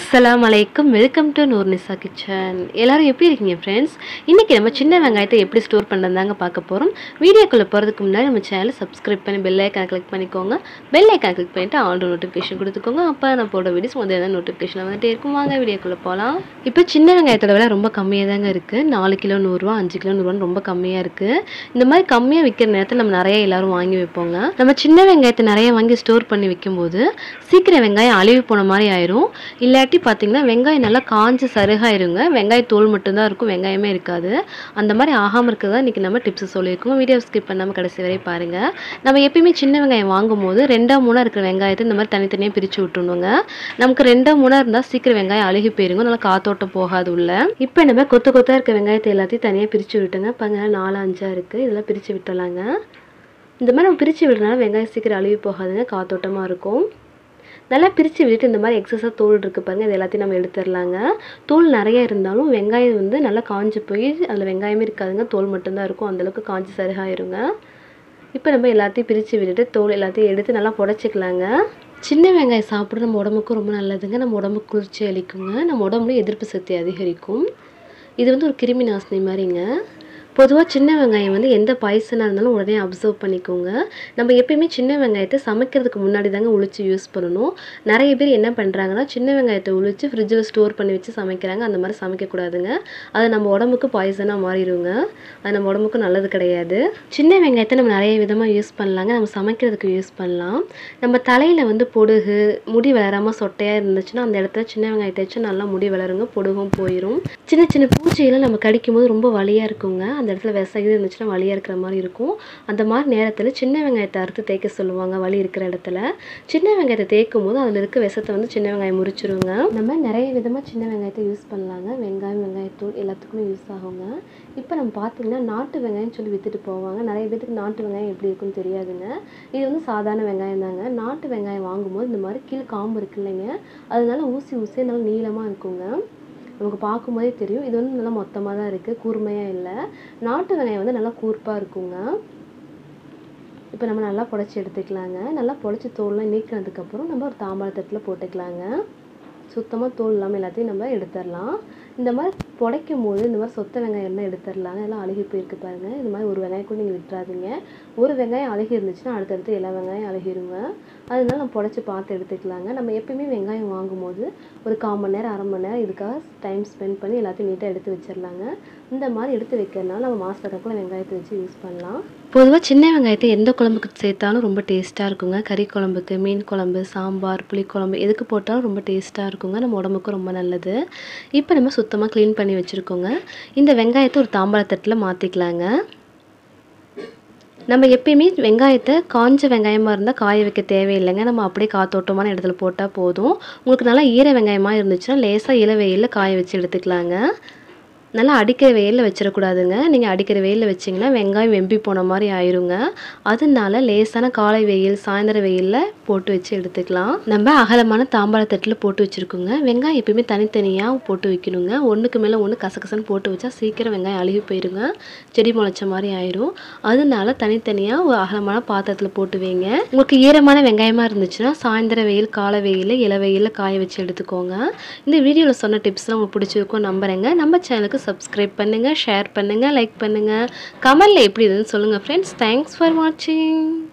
அஸ்ஸலாமு அலைக்கும் welcome to Noornisa kitchen எல்லாரும் எப்படி இருக்கீங்க ஃப்ரெண்ட்ஸ் இன்றைக்கி நம்ம சின்ன வெங்காயத்தை எப்படி ஸ்டோர் பண்ணுறதாங்க பார்க்க போகிறோம் வீடியோக்குள்ளே போகிறதுக்கு முன்னாடி நம்ம சேனலை சப்ஸ்கிரைப் பண்ணி பெல் ஐக்கான் கிளிக் பண்ணிக்கோங்க பெல் ஐக்கான் கிளிக் பண்ணிட்டு ஆல்ரெடி நோட்டிஃபிகேஷன் கொடுத்துக்கோங்க அப்போ நான் போட வீடியோஸ் முதல்ல தான் நோட்டிஃபிகேஷன் வந்துட்டே இருக்கும் வாங்க வீடியோக்குள்ளே போகலாம் இப்போ சின்ன வெங்காயத்தோட விலை ரொம்ப கம்மியாக தாங்க இருக்குது நாலு கிலோ நூறுரூவா அஞ்சு கிலோ நூறுரூவான்னு ரொம்ப கம்மியாக இருக்குது இந்த மாதிரி கம்மியாக விற்கிற நேரத்தில் நம்ம நிறைய எல்லாரும் வாங்கி வைப்போங்க நம்ம சின்ன வெங்காயத்தை நிறைய வாங்கி ஸ்டோர் பண்ணி வைக்கும்போது சீக்கிரம் வெங்காயம் அழிவு போன மாதிரி ஆயிரும் இல்லாட்டி பார்த்தீங்கன்னா வெங்காயம் நல்லா காஞ்சு சருகாயிருங்க வெங்காய தோல் மட்டும்தான் இருக்கும் வெங்காயமே இருக்காது அந்த மாதிரி ஆகாமல் இருக்கிறதா இன்றைக்கி நம்ம டிப்ஸ் சொல்லியிருக்கோம் வீடியோ ஸ்கிப் பண்ணாமல் கடைசி வரை பாருங்கள் நம்ம எப்பயுமே சின்ன வெங்காயம் வாங்கும் போது ரெண்டா மூணாக இருக்கிற வெங்காயத்தை இந்த மாதிரி தனித்தனியாக பிரித்து விட்டுணுங்க நமக்கு ரெண்டா மூணாக இருந்தால் சீக்கிரம் வெங்காயம் அழுகி போயிருங்க நல்லா காத்தோட்டம் போகாது உள்ள இப்போ நம்ம கொத்து கொத்தாக இருக்க வெங்காயத்தை எல்லாத்தையும் தனியாக பிரித்து விட்டுங்க பாருங்க நாலு அஞ்சா இருக்குது இதெல்லாம் பிரித்து விட்டுலாங்க இந்த மாதிரி நம்ம பிரித்து விடுறதுனால வெங்காயம் சீக்கிரம் அழுகி போகாதுங்க காத்தோட்டமாக இருக்கும் நல்லா பிரித்து விட்டுட்டு இந்த மாதிரி எக்ஸஸாக தோல் இருக்குது பாருங்கள் இது எல்லாத்தையும் நம்ம எடுத்துடலாங்க தோல் நிறைய இருந்தாலும் வெங்காயம் வந்து நல்லா காஞ்சு போய் அதில் வெங்காயமே இருக்காதுங்க தோல் மட்டும்தான் இருக்கும் அந்தளவுக்கு காஞ்சி சருகாயிருங்க இப்போ நம்ம எல்லாத்தையும் பிரித்து விட்டுட்டு தோல் எல்லாத்தையும் எடுத்து நல்லா புடச்சிக்கலாங்க சின்ன வெங்காயம் சாப்பிட நம்ம உடம்புக்கும் ரொம்ப நல்லதுங்க நம்ம உடம்புக்கு குளிர்ச்சி அளிக்குங்க நம்ம உடம்புல எதிர்ப்பு சக்தி அதிகரிக்கும் இது வந்து ஒரு கிருமி நாசினி மாதிரிங்க பொதுவாக சின்ன வெங்காயம் வந்து எந்த பாய்சனாக இருந்தாலும் உடனே அப்சர்வ் பண்ணிக்கோங்க நம்ம எப்பயுமே சின்ன வெங்காயத்தை சமைக்கிறதுக்கு முன்னாடி தாங்க உளிச்சு யூஸ் பண்ணணும் நிறைய பேர் என்ன பண்ணுறாங்கன்னா சின்ன வெங்காயத்தை உளிச்சு ஃப்ரிட்ஜில் ஸ்டோர் பண்ணி வச்சு சமைக்கிறாங்க அந்த மாதிரி சமைக்கக்கூடாதுங்க அது நம்ம உடம்புக்கு பாய்சனாக மாறிடுங்க அது நம்ம உடம்புக்கு நல்லது கிடையாது சின்ன வெங்காயத்தை நம்ம நிறைய விதமாக யூஸ் பண்ணலாங்க நம்ம சமைக்கிறதுக்கு யூஸ் பண்ணலாம் நம்ம தலையில் வந்து பொடுகு முடி வளராமல் சொட்டையாக இருந்துச்சுன்னா அந்த இடத்துல சின்ன வெங்காயத்தை வச்சு நல்லா முடி வளருங்க பொடுகும் போயிடும் சின்ன சின்ன பூச்சியெல்லாம் நம்ம கடிக்கும்போது ரொம்ப வலியாக இருக்குங்க அந்த இடத்துல விசகு இருந்துச்சுன்னா வலியாக இருக்கிற மாதிரி இருக்கும் அந்த மாதிரி நேரத்தில் சின்ன வெங்காயத்தை அறுத்து தேய்க்க சொல்லுவாங்க வலி இருக்கிற இடத்துல சின்ன வெங்காயத்தை தேய்க்கும் போது அதில் இருக்க விஷத்தை வந்து சின்ன வெங்காயம் முறிச்சிருங்க நம்ம நிறைய விதமாக சின்ன வெங்காயத்தை யூஸ் பண்ணலாங்க வெங்காயம் வெங்காயத்தூள் எல்லாத்துக்குமே யூஸ் ஆகுங்க இப்போ நம்ம பார்த்தீங்கன்னா நாட்டு வெங்காயம் சொல்லி விற்றுட்டு போவாங்க நிறைய பேருக்கு நாட்டு வெங்காயம் எப்படி இருக்குன்னு தெரியாதுங்க இது வந்து சாதாரண வெங்காயம் தாங்க நாட்டு வெங்காயம் வாங்கும்போது இந்த மாதிரி கீழ் காம்பு இருக்கு இல்லைங்க அதனால ஊசி ஊசி நல்லா நீளமாக இருக்குங்க நமக்கு பார்க்கும்போதே தெரியும் இது வந்து நல்லா மொத்தமாக தான் இருக்குது கூர்மையாக இல்லை நாட்டு வெங்காயம் வந்து நல்லா கூர்ப்பாக இருக்குங்க இப்போ நம்ம நல்லா புடச்சி எடுத்துக்கலாங்க நல்லா புடச்சி தோல்லாம் நீக்கினதுக்கப்புறம் நம்ம ஒரு தாம்பாள தட்டில் போட்டுக்கலாங்க சுத்தமாக தோல் இல்லாமல் எல்லாத்தையும் நம்ம எடுத்துடலாம் இந்த மாதிரி புடைக்கும் போது இந்த மாதிரி சொத்த வெங்காயம் இருந்தால் எடுத்துடலாங்க எல்லாம் அழுகி போயிருக்கு பாருங்கள் இந்த மாதிரி ஒரு வெங்காயம் கூட நீங்கள் விட்டுறாதீங்க ஒரு வெங்காயம் அழுகி இருந்துச்சுன்னா அடுத்தடுத்து எல்லா வெங்காயம் அழுகிருங்க அதனால நம்ம புடச்சி பார்த்து எடுத்துக்கலாங்க நம்ம எப்பயுமே வெங்காயம் வாங்கும்போது ஒரு கால் மணி நேரம் அரை மணி நேரம் இதுக்காக டைம் ஸ்பெண்ட் பண்ணி எல்லாத்தையும் நீட்டாக எடுத்து வச்சிடலாங்க இந்த மாதிரி எடுத்து வைக்கிறதுனால நம்ம மாதக்கணக்கில் வெங்காயத்தை வச்சு யூஸ் பண்ணலாம் பொதுவாக சின்ன வெங்காயத்தை எந்த குழம்புக்கு சேர்த்தாலும் ரொம்ப டேஸ்ட்டாக இருக்குங்க கறி குழம்புக்கு மீன் குழம்பு சாம்பார் புளிக்குழம்பு எதுக்கு போட்டாலும் ரொம்ப டேஸ்ட்டாக இருக்குங்க நம்ம உடம்புக்கும் ரொம்ப நல்லது இப்போ நம்ம சுத்தமாக க்ளீன் பண்ணி வச்சுருக்கோங்க இந்த வெங்காயத்தை ஒரு தாம்பாளத்தட்டில் மாற்றிக்கலாங்க நம்ம எப்பயுமே வெங்காயத்தை காஞ்ச வெங்காயமாக இருந்தால் காய வைக்க தேவையில்லைங்க நம்ம அப்படியே காத்தோட்டமான இடத்துல போட்டால் போதும் உங்களுக்கு நல்லா ஈர வெங்காயமாக இருந்துச்சுன்னா லேசாக இள வெயிலில் காய வச்சு எடுத்துக்கலாங்க நல்லா அடிக்கிற வெயிலில் வச்சிடக்கூடாதுங்க நீங்கள் அடிக்கிற வெயிலில் வச்சிங்கன்னா வெங்காயம் வெம்பி போன மாதிரி ஆயிருங்க அதனால லேசான காலை வெயில் சாயந்தர வெயிலில் போட்டு வச்சு எடுத்துக்கலாம் நம்ம அகலமான தாம்பாள தட்டில் போட்டு வச்சுருக்கோங்க வெங்காயம் எப்பயுமே தனித்தனியாக போட்டு வைக்கணுங்க ஒன்றுக்கு மேலே ஒன்று கசகசன்னு போட்டு வச்சா சீக்கிரம் வெங்காயம் அழுகி போயிருங்க செடி முளைச்ச மாதிரி ஆயிரும் அதனால தனித்தனியாக ஒரு அகலமான பாத்திரத்தில் போட்டு வைங்க உங்களுக்கு ஈரமான வெங்காயமாக இருந்துச்சுன்னா சாயந்தர வெயில் காலை வெயில் இள வெயிலில் காய வச்சு எடுத்துக்கோங்க இந்த வீடியோவில் சொன்ன டிப்ஸ்லாம் உங்களுக்கு பிடிச்சிருக்கும் நம்புறேங்க நம்ம சேனலுக்கு சப்ஸ்கிரைப் பண்ணுங்கள் ஷேர் பண்ணுங்கள் லைக் பண்ணுங்கள் கமெண்டில் எப்படி இருந்துன்னு சொல்லுங்கள் ஃப்ரெண்ட்ஸ் தேங்க்ஸ் ஃபார் வாட்சிங்